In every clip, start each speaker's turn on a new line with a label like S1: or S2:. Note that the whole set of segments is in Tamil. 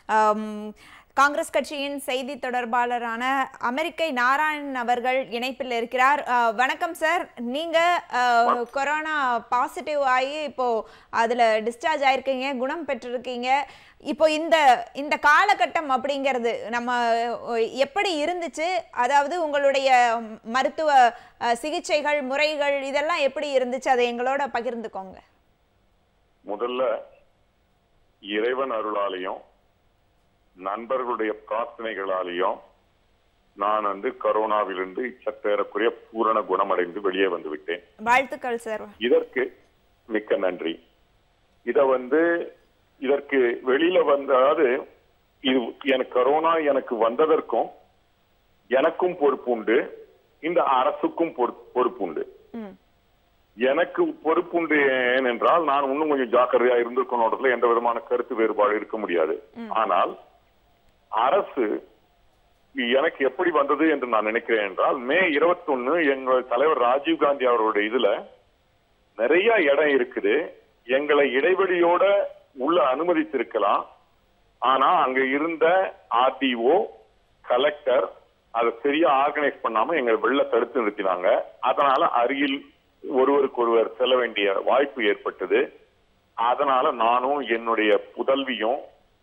S1: ஆம், காங்கிரஸ் கட்சியின் செய்தி தொடர்பாளரான அமெரிக்கை நாராயணன் அவர்கள் இணைப்பில் இருக்கிறார் ஆ, வணக்கம் சார் நீங்க ஆ, கொரோனா பாசிட்டிவ் ஆகி இப்போ அதுல டிஸ்சார்ஜ் ஆயிருக்கீங்க குணம் பெற்றிருக்கீங்க இப்போ இந்த இந்த காலகட்டம் அப்படிங்கிறது நம்ம அஹ், எப்படி இருந்துச்சு அதாவது உங்களுடைய மருத்துவ அஹ், சிகிச்சைகள் முறைகள் இதெல்லாம் எப்படி இருந்துச்சு அதை எங்களோட பகிர்ந்துக்கோங்க
S2: முதல்ல இறைவன் அருளாலையும் நண்பர்களுடைய பிரார்த்தனைகளாலையும் நான் வந்து கரோனாவிலிருந்து சற்றேறக்குறைய பூரண குணமடைந்து வெளியே வந்து விட்டேன்
S1: வாழ்த்துக்கள் சார்
S2: இதற்கு மிக்க நன்றி இத வந்து இதற்கு வெளியில வந்த அதாவது இது எனக்கு கரோனா எனக்கு வந்ததற்கும் எனக்கும் பொறுப்புண்டு இந்த அரசுக்கும் பொறு- பொறுப்புண்டு
S1: ம்
S2: எனக்கு பொறுப்புண்டு ஏனென்றால் நான் இன்னும் கொஞ்சம் ஜாக்கிரதையா இருந்திருக்கணுன்றதுல எந்த விதமான கருத்து வேறுபாடு இருக்க முடியாது ஆனால் அரசு எனக்கு எப்படி வந்தது என்று நான் நினைக்கிறேன் என்றால் மே 21 எங்கள் தலைவர் ராஜீவ் காந்தி அவர்களுடைய இதுல நிறைய இடம் இருக்குது எங்களை இடைவெளியோட உள்ள அனுமதித்திருக்கலாம் ஆனா அங்க இருந்த ஆர்டிஓ கலெக்டர் அதை சரியா ஆர்கனைஸ் பண்ணாம எங்களை வெளில தடுத்து நிறுத்தினாங்க அதனால அருகில் ஒருவருக்கு ஒருவர் செல்ல வேண்டிய வாய்ப்பு ஏற்பட்டது அதனால நானும் என்னுடைய புதல்வியும்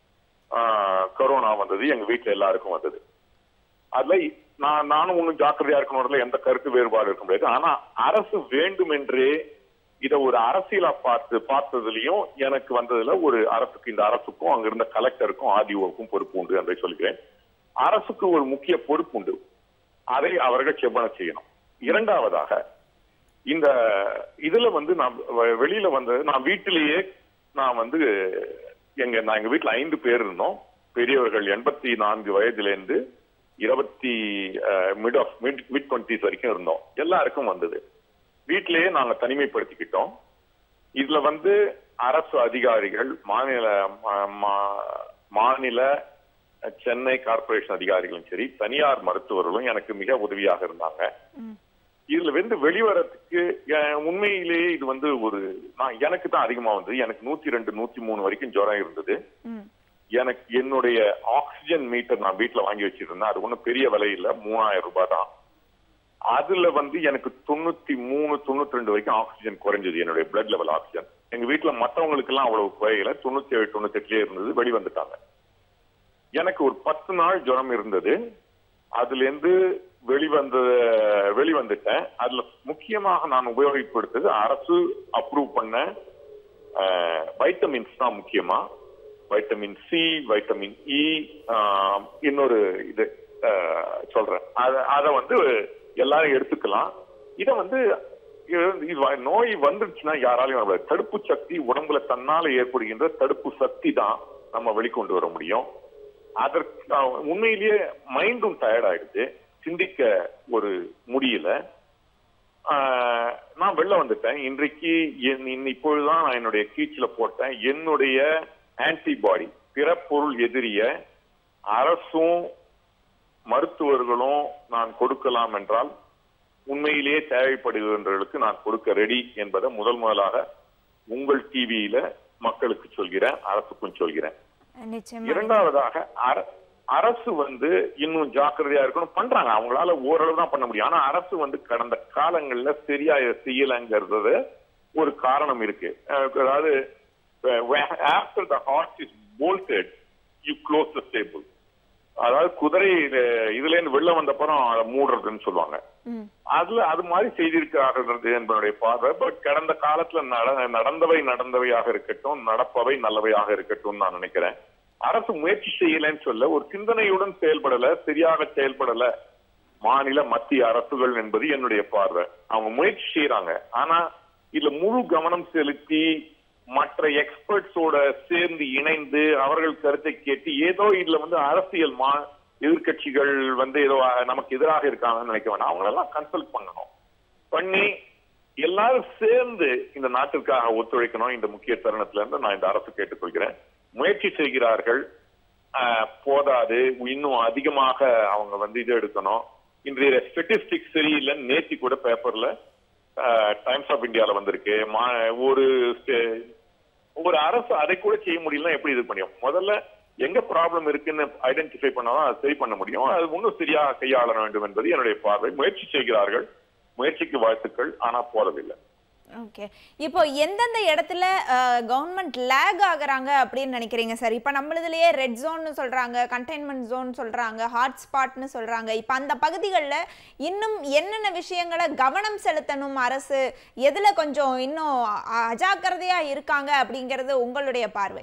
S2: ஆஹ், கொரோனா வந்தது எங்க வீட்டுல எல்லாருக்கும் வந்தது அதுல நான் நானும் ஒன்னும் ஜாக்கிரதையா இருக்கணும்ல எந்த கருத்து வேறுபாடு இருக்க முடியாது ஆனா அரசு வேண்டுமென்றே இத ஒரு அரசியலா பார்த்து பார்த்ததுலயும் எனக்கு வந்ததுல ஒரு அரசுக்கு இந்த அரசுக்கும் அங்க இருந்த கலெக்டருக்கும் ஆர்டிஓவுக்கும் பொறுப்பு உண்டு என்று சொல்கிறேன் அரசுக்கு ஒரு முக்கிய பொறுப்பு உண்டு அதை அவர்கள் செவ்வன செய்யணும் இரண்டாவதாக இந்த இதுல வந்து நான் வெ- வெளியில வந்து நான் வீட்டிலேயே நான் வந்து எங்க நான் எங்க வீட்டுல ஐந்து பேர் இருந்தோம் பெரியவர்கள் எண்பத்தி நான்கு வயதிலிருந்து இருபத்தி mid of mid mid twenties வரைக்கும் இருந்தோம் எல்லாருக்கும் வந்தது வீட்டிலேயே நாங்க தனிமைப்படுத்திக்கிட்டோம் இதுல வந்து அரசு அதிகாரிகள் மாநில மா- மா- மாநில சென்னை கார்ப்பரேஷன் அதிகாரிகளும் சரி தனியார் மருத்துவர்களும் எனக்கு மிக உதவியாக இருந்தாங்க இதுல வந்து வெளிவரத்துக்கு அஹ், உண்மையிலேயே இது வந்து ஒரு நான் எனக்கு தான் அதிகமா வந்தது எனக்கு நூத்தி ரெண்டு நூத்தி மூணு வரைக்கும் ஜுரம் இருந்தது
S1: ம்
S2: எனக்கு என்னுடைய ஆக்சிஜன் மீட்டர் நான் வீட்டுல வாங்கி வச்சிருந்தேன் அது ஒண்ணும் பெரிய விலை இல்ல மூணாயிரம் ரூபாய் தான் அதுல வந்து எனக்கு தொண்ணூத்தி மூணு தொண்ணூத்தி ரெண்டு வரைக்கும் ஆக்சிஜன் குறைஞ்சது என்னுடைய பிளட் லெவல் ஆக்சிஜன் எங்க வீட்டுல மத்தவங்களுக்கு எல்லாம் அவ்வளவு குறையல தொண்ணூத்தி ஏழு தொண்ணூத்தி எட்டுலயே இருந்தது வெளிவந்துட்டாங்க எனக்கு ஒரு பத்து நாள் ஜுரம் இருந்தது அதுல இருந்து வெளிவந்த வெளிவந்துட்டேன் அதுல முக்கியமாக நான் உபயோகப்படுத்தது அரசு அப்ரூவ் பண்ண வைட்டமின்ஸ் தான் முக்கியமா வைட்டமின் சி வைட்டமின் இ இன்னொரு இது அஹ், சொல்றேன் அத- அத வந்து எல்லாரும் எடுத்துக்கலாம் இத வந்து இது- இது வ- நோய் வந்துருச்சுன்னா யாராலையும் வரக்கூடாது. தடுப்பு சக்தி உடம்புல தன்னால ஏற்படுகின்ற தடுப்பு சக்தி தான் நம்ம வெளிக்கொண்டு வர முடியும் அதற்கு அஹ், உண்மையிலேயே மைண்டும் டயர்ட் ஆயிடுது சிந்திக்க ஒரு முடியல ஆஹ், நான் வெளில வந்துட்டேன் இன்றைக்கு என் இன் இப்பொழுதுதான் நான் என்னுடைய கீச்சில போட்டேன் என்னுடைய ஆன்டிபாடி பிறப்பொருள் எதிரிய அரசும் மருத்துவர்களும் நான் கொடுக்கலாம் என்றால் உண்மையிலேயே தேவைப்படுகின்றவர்களுக்கு நான் கொடுக்க ரெடி என்பதை முதல் முதலாக உங்கள் டிவியில மக்களுக்கு சொல்கிறேன் அரசுக்கும் சொல்கிறேன்
S1: நிச்சயமா
S2: இரண்டாவதாக அர- அரசு வந்து இன்னும் ஜாக்கிரதையா இருக்கணும் பண்றாங்க அவங்களால ஓரளவு தான் பண்ண முடியும் ஆனா அரசு வந்து கடந்த காலங்கள்ல சரியா இதை செய்யலங்கிறது ஒரு காரணம் இருக்கு அஹ் அதாவது after the horse is bolted you close the stable அதாவது குதிரை இது- இதுல இருந்து வெளில வந்தப்பறம் அதை மூடுறதுன்னு சொல்லுவாங்க
S1: ம்
S2: அதுல அது மாதிரி செய்திருக்கிறார்கள் என்பதனுடைய பார்வை பட் கடந்த காலத்துல நட- நடந்தவை நடந்தவையாக இருக்கட்டும் நடப்பவை நல்லவையாக இருக்கட்டும் நான் நினைக்கிறேன் அரசு முயற்சி செய்யலைன்னு சொல்ல ஒரு சிந்தனையுடன் செயல்படல சரியாக செயல்படல மாநில மத்திய அரசுகள் என்பது என்னுடைய பார்வை அவங்க முயற்சி செய்யறாங்க ஆனா இதுல முழு கவனம் செலுத்தி மற்ற எக்ஸ்பர்ட்ஸோட சேர்ந்து இணைந்து அவர்கள் கருத்தை கேட்டு ஏதோ இதுல வந்து அரசியல் மா எதிர்க்கட்சிகள் வந்து ஏதோ அஹ், நமக்கு எதிராக இருக்காங்கன்னு நினைக்க வேணாம் அவங்களெல்லாம் கன்சல்ட் பண்ணணும் பண்ணி எல்லாரும் சேர்ந்து இந்த நாட்டிற்காக ஒத்துழைக்கணும் இந்த முக்கிய தருணத்துல இருந்து நான் இந்த அரசு கேட்டுக்கொள்கிறேன் முயற்சி செய்கிறார்கள் ஆஹ், போதாது இன்னும் அதிகமாக அவங்க வந்து இது எடுக்கணும் இன்றைய ஸ்டெட்டிஸ்டிக்ஸ் சரியில்லைன்னு நேத்தி கூட பேப்பர்ல டைம்ஸ் ஆஃப் இந்தியால வந்திருக்கு மா- ஒரு ஸ்டே- ஒரு அரசு அதை கூட செய்ய முடியலன்னா எப்படி இது பண்ணியும் முதல்ல எங்க ப்ராப்ளம் இருக்குன்னு ஐடென்டிஃபை பண்ணாதான் அதை சரி பண்ண முடியும் அது இன்னும் சரியா கையாள வேண்டும் என்பது என்னுடைய பார்வை முயற்சி செய்கிறார்கள் முயற்சிக்கு வாழ்த்துக்கள் ஆனா போறதில்லை
S1: ஓகே இப்போ எந்தெந்த இடத்துல கவர்மெண்ட் லேக் ஆகுறாங்க அப்படின்னு நினைக்கிறீங்க சார் இப்போ நம்மளதுலயே ரெட் ஜோன்னு சொல்றாங்க கண்டெய்ன்மெண்ட் ஜோன் சொல்றாங்க ஹாட் ஸ்பாட்னு சொல்றாங்க இப்போ அந்த பகுதிகளில் இன்னும் என்னென்ன விஷயங்களை கவனம் செலுத்தணும் அரசு எதுல கொஞ்சம் இன்னும் அ- அஜாக்கிரதையா இருக்காங்க அப்படிங்கிறது உங்களுடைய பார்வை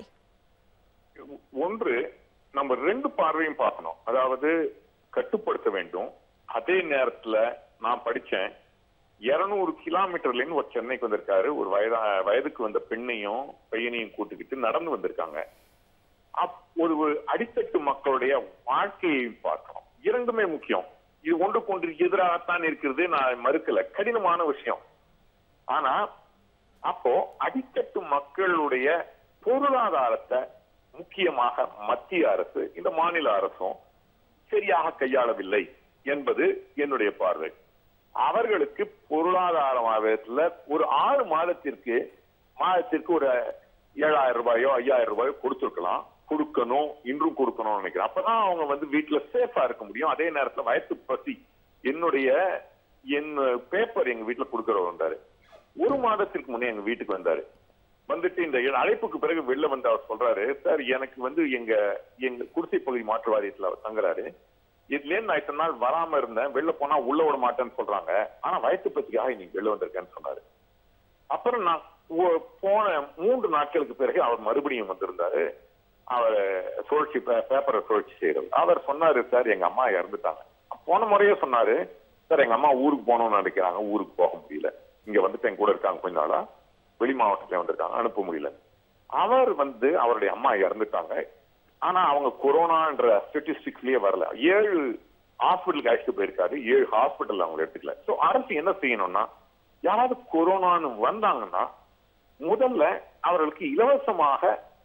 S2: ஒன்று நம்ம ரெண்டு பார்வையும் பார்க்கணும் அதாவது கட்டுப்படுத்த வேண்டும் அதே நேரத்துல நான் படிச்சேன் இருநூறு கிலோமீட்டர்ல இருந்து ஒரு சென்னைக்கு வந்திருக்காரு ஒரு வயதா வயதுக்கு வந்த பெண்ணையும் பையனையும் கூட்டிக்கிட்டு நடந்து வந்திருக்காங்க அப்- ஒரு ஒரு அடித்தட்டு மக்களுடைய வாழ்க்கையை பார்க்கணும் இரண்டுமே முக்கியம் இது ஒன்றுக்கு ஒன்று எதிராகத்தான் இருக்கிறது நான் மறுக்கல கடினமான விஷயம் ஆனா அப்போ அடித்தட்டு மக்களுடைய பொருளாதாரத்தை முக்கியமாக மத்திய அரசு இந்த மாநில அரசும் சரியாக கையாளவில்லை என்பது என்னுடைய பார்வை அவர்களுக்கு பொருளாதாரத்துல ஒரு ஆறு மாதத்திற்கு மாதத்திற்கு ஒரு ஏழாயிரம் ரூபாயோ ஐயாயிரம் ரூபாயோ கொடுத்துருக்கலாம் கொடுக்கணும் இன்றும் கொடுக்கணும்னு நினைக்கிறேன் அப்பதான் அவங்க வந்து வீட்டுல சேஃபா இருக்க முடியும் அதே நேரத்துல வயசு பசி என்னுடைய என் பேப்பர் எங்க வீட்டுல கொடுக்கறவர் வந்தாரு ஒரு மாதத்திற்கு முன்னே எங்க வீட்டுக்கு வந்தாரு வந்துட்டு இந்த அழைப்புக்கு பிறகு வெளில வந்து அவர் சொல்றாரு சார் எனக்கு வந்து எங்க எங்க குடிசை பகுதி மாற்று வாரியத்துல அவர் தங்குறாரு இதுல இருந்து நான் இத்தனை நாள் வராம இருந்தேன் வெளில போனா உள்ள விட மாட்டேன்னு சொல்றாங்க ஆனா வயசு பத்திக்காக இன்னைக்கு வெளில வந்திருக்கேன்னு சொன்னாரு அப்புறம் நான் ஒ- போன மூன்று நாட்களுக்கு பிறகு அவர் மறுபடியும் வந்திருந்தாரு அவர் சுழற்சி பே- பேப்பரை சுழற்சி செய்யறது அவர் சொன்னாரு சார் எங்க அம்மா இறந்துட்டாங்க போன முறையே சொன்னாரு சார் எங்க அம்மா ஊருக்கு போகணும்னு நினைக்கிறாங்க ஊருக்கு போக முடியல இங்க வந்துட்டு என் கூட இருக்காங்க கொஞ்ச நாளா வெளி மாவட்டத்துல வந்திருக்காங்க அனுப்ப முடியல அவர் வந்து அவருடைய அம்மா இறந்துட்டாங்க ஆனா அவங்க கொரோனான்ற ஸ்டட்டிஸ்டிக்ஸ்லயே வரல ஏழு ஹாஸ்பிட்டலுக்கு அழைச்சிட்டு போயிருக்காரு ஏழு ஹாஸ்பிட்டல் அவங்க எடுத்துக்கல சோ அரசு என்ன செய்யணும்னா யாராவது கொரோனான்னு வந்தாங்கன்னா முதல்ல அவர்களுக்கு இலவசமாக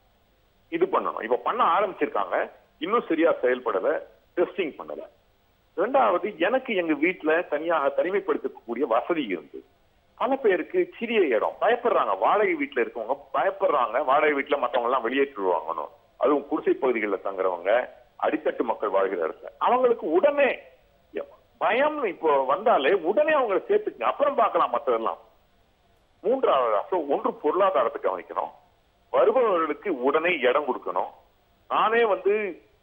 S2: இது பண்ணணும் இப்ப பண்ண ஆரம்பிச்சிருக்காங்க இன்னும் சரியா செயல்படல டெஸ்டிங் பண்ணல ரெண்டாவது எனக்கு எங்க வீட்டுல தனியாக தனிமைப்படுத்தக்கூடிய வசதி இருந்து பல பேருக்கு சிறிய இடம் பயப்படுறாங்க வாடகை வீட்டுல இருக்கவங்க பயப்படுறாங்க வாடகை வீட்டுல மத்தவங்க எல்லாம் வெளியேற்றுவாங்கன்னு அதுவும் குடிசை பகுதிகளில் தங்குறவங்க அடித்தட்டு மக்கள் வாழ்கிற இடத்துல அவங்களுக்கு உடனே பயம் இப்போ வந்தாலே உடனே அவங்களை சேர்த்துக்குங்க அப்புறம் பார்க்கலாம் மற்றதெல்லாம் மூன்றாவது so ஒன்று பொருளாதாரத்தை கவனிக்கணும் வருபவர்களுக்கு உடனே இடம் கொடுக்கணும் நானே வந்து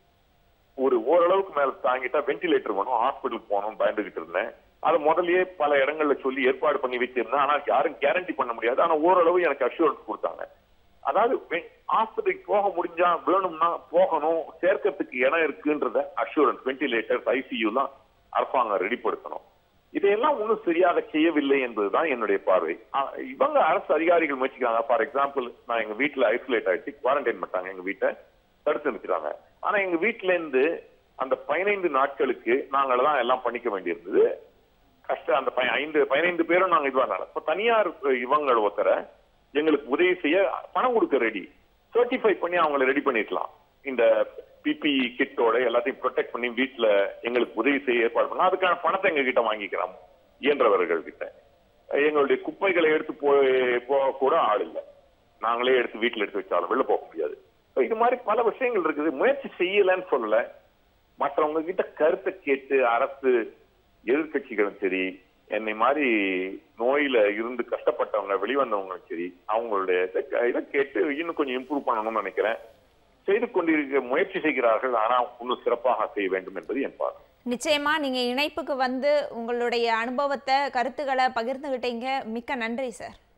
S2: ஒரு ஓரளவுக்கு மேல தாங்கிட்டா வென்டிலேட்டர் வேணும் ஹாஸ்பிட்டலுக்கு போகணும்னு பயந்துகிட்டு இருந்தேன் அதை முதல்லயே பல இடங்கள்ல சொல்லி ஏற்பாடு பண்ணி வச்சிருந்தேன் ஆனா யாரும் கேரண்டி பண்ண முடியாது ஆனா ஓரளவு எனக்கு அஷூரன்ஸ் கொடுத்தாங்க அதாவது ஆஸ்பத்திரிக்கு போக முடிஞ்சா வேணும்னா போகணும் சேர்க்கறதுக்கு இடம் இருக்குன்றத அஷூரன்ஸ் வென்டிலேட்டர் ஐசியூ தான் அரசாங்கம் ரெடிப்படுத்தணும் இதையெல்லாம் ஒன்றும் சரியாக செய்யவில்லை என்பதுதான் என்னுடைய பார்வை ஆ- இவங்க அரசு அதிகாரிகள் முயற்சிக்கிறாங்க ஃபார் எக்ஸாம்பிள் நான் எங்க வீட்டுல ஐசோலேட் ஆயிடுச்சு குவாரண்டைன் பண்ணிட்டாங்க எங்க வீட்டை தடுத்து நிறுத்திட்டாங்க ஆனா எங்க வீட்டுல இருந்து அந்த பதினைந்து நாட்களுக்கு நாங்கள் தான் எல்லாம் பண்ணிக்க வேண்டியிருந்தது கஷ்டம் அந்த பை- ஐந்து பதினைந்து பேரும் நாங்க இதுவா இப்ப தனியார் இவங்க ஒருத்தர எங்களுக்கு உதவி செய்ய பணம் கொடுக்க ரெடி சர்டிஃபை பண்ணி அவங்கள ரெடி பண்ணிக்கலாம் இந்த பிபி கிட்டோட எல்லாத்தையும் ப்ரொடெக்ட் பண்ணி வீட்டுல எங்களுக்கு உதவி செய்ய ஏற்பாடு பண்ணலாம் அதுக்கான பணத்தை எங்க கிட்ட வாங்கிக்கிறோம் இயன்றவர்கள் கிட்ட எங்களுடைய குப்பைகளை எடுத்து போய் போக கூட ஆள் இல்லை நாங்களே எடுத்து வீட்டுல எடுத்து வச்சாலும் வெளில போக முடியாது So இது மாதிரி பல விஷயங்கள் இருக்குது முயற்சி செய்யலன்னு சொல்லல மற்றவங்க கிட்ட கருத்தை கேட்டு அரசு எதிர்க்கட்சிகளும் சரி என்னை மாதிரி நோயில இருந்து கஷ்டப்பட்டவங்க வெளிவந்தவங்களும் சரி அவங்களுடைய இதை- இதை கேட்டு இன்னும் கொஞ்சம் இம்ப்ரூவ் பண்ணணும்னு நினைக்கிறேன் செய்து கொண்டிருக்க முயற்சி செய்கிறார்கள் ஆனா இன்னும் சிறப்பாக செய்ய வேண்டும் என்பது என் பார்வை
S1: நிச்சயமா நீங்க இணைப்புக்கு வந்து உங்களுடைய அனுபவத்தை கருத்துக்களை பகிர்ந்துகிட்டீங்க மிக்க நன்றி சார்